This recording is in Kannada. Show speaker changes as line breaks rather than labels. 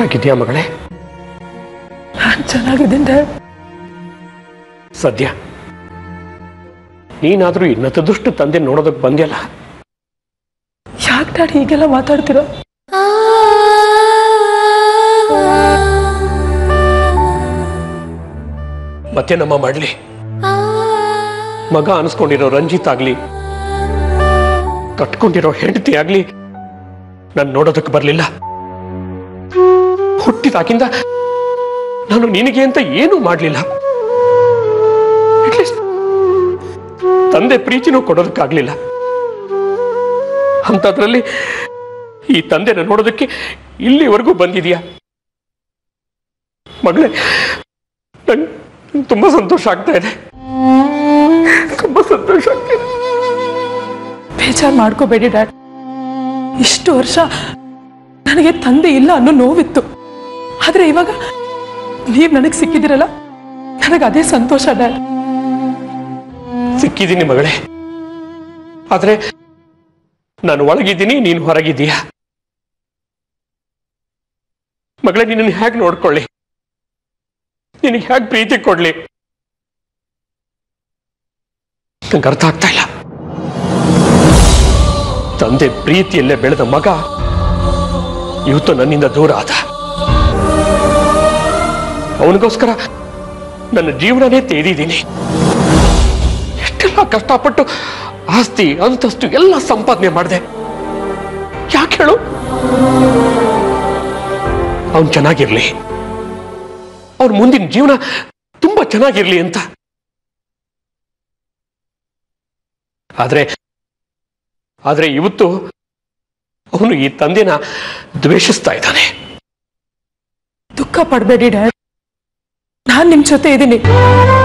ಹೇಗಿದ್ಯಾ ಮಗಳೇ
ನಾನು ಚೆನ್ನಾಗಿದ್ದೀನಿ ಡ್ಯಾಡ್
ಸದ್ಯ ನೀನಾದ್ರೂ ಇನ್ನತ ದುಷ್ಟು ತಂದೆ ನೋಡೋದಕ್ಕೆ ಬಂದ್ಯಲ್ಲ
ಯಾಕೆ ಡ್ಯಾಡ್ ಹೀಗೆಲ್ಲ ಮಾತಾಡ್ತೀರಾ
ಮತ್ತೆ ನಮ್ಮ ಮಾಡ್ಲಿ ಮಗ ಅನ್ಸ್ಕೊಂಡಿರೋ ರಂಜಿತ್ ಆಗ್ಲಿ ಕಟ್ಕೊಂಡಿರೋ ಹೆಂಡತಿ ಆಗ್ಲಿ ನಾನು ನೋಡೋದಕ್ಕೆ ಬರಲಿಲ್ಲ ಹುಟ್ಟಿದಾಗಿಂದ ನಾನು ನಿನಗೆ ಅಂತ ಏನೂ ಮಾಡಲಿಲ್ಲ ಅಟ್ಲೀಸ್ಟ್ ತಂದೆ ಪ್ರೀತಿನೂ ಕೊಡೋದಕ್ಕಾಗ್ಲಿಲ್ಲ ಅಂಥದ್ರಲ್ಲಿ ಈ ತಂದೆನ ನೋಡೋದಕ್ಕೆ ಇಲ್ಲಿವರೆಗೂ ಬಂದಿದ್ಯಾ ಮಗಳೇ ನಂಗೆ ತುಂಬಾ ಸಂತೋಷ ಆಗ್ತಾ ಇದೆ ತುಂಬಾ ಸಂತೋಷ ಆಗ್ತಾ ಇದೆ
ಬೇಜಾರು ಮಾಡ್ಕೋಬೇಡಿ ಡ್ಯಾಡ್ ಇಷ್ಟು ವರ್ಷ ನನಗೆ ತಂದೆ ಇಲ್ಲ ಅನ್ನೋ ನೋವಿತ್ತು ಆದ್ರೆ ಇವಾಗ ನೀವ್ ನನಗೆ ಸಿಕ್ಕಿದಿರಲ್ಲ ನನಗೆ ಅದೇ ಸಂತೋಷ ಡ್ಯಾಡ್
ಸಿಕ್ಕಿದ್ದೀನಿ ಮಗಳೇ ಆದ್ರೆ ನಾನು ಒಳಗಿದ್ದೀನಿ ನೀನು ಹೊರಗಿದ್ದೀಯ ಮಗಳೇ ನಿನ್ನನ್ನು ಹೇಗೆ ನೋಡ್ಕೊಳ್ಳಿ ನಿನಗೆ ಹೇಗೆ ಪ್ರೀತಿ ಕೊಡ್ಲಿ ನಂಗೆ ಅರ್ಥ ಆಗ್ತಾ ಇಲ್ಲ ತಂದೆ ಪ್ರೀತಿಯಲ್ಲೇ ಬೆಳೆದ ಮಗ ಇವತ್ತು ನನ್ನಿಂದ ದೂರ ಆದ ಅವನಿಗೋಸ್ಕರ ನನ್ನ ಜೀವನನೇ ತೇದಿದ್ದೀನಿ ಎಷ್ಟೆಲ್ಲ ಕಷ್ಟಪಟ್ಟು ಆಸ್ತಿ ಅಂತಸ್ತು ಎಲ್ಲ ಸಂಪಾದನೆ ಮಾಡಿದೆ ಯಾಕೆ ಹೇಳು ಅವನು ಚೆನ್ನಾಗಿರ್ಲಿ ಅವ್ರ ಮುಂದಿನ ಜೀವನ ತುಂಬಾ ಚೆನ್ನಾಗಿರ್ಲಿ ಅಂತ ಆದ್ರೆ ಆದ್ರೆ ಇವತ್ತು ಅವನು ಈ ತಂದೆನ ದ್ವೇಷಿಸ್ತಾ ಇದ್ದಾನೆ
ದುಃಖ ಪಡಬೇಡಿ ಡ್ಯಾಡ್ ನಾನ್ ನಿಮ್ ಜೊತೆ ಇದ್ದೀನಿ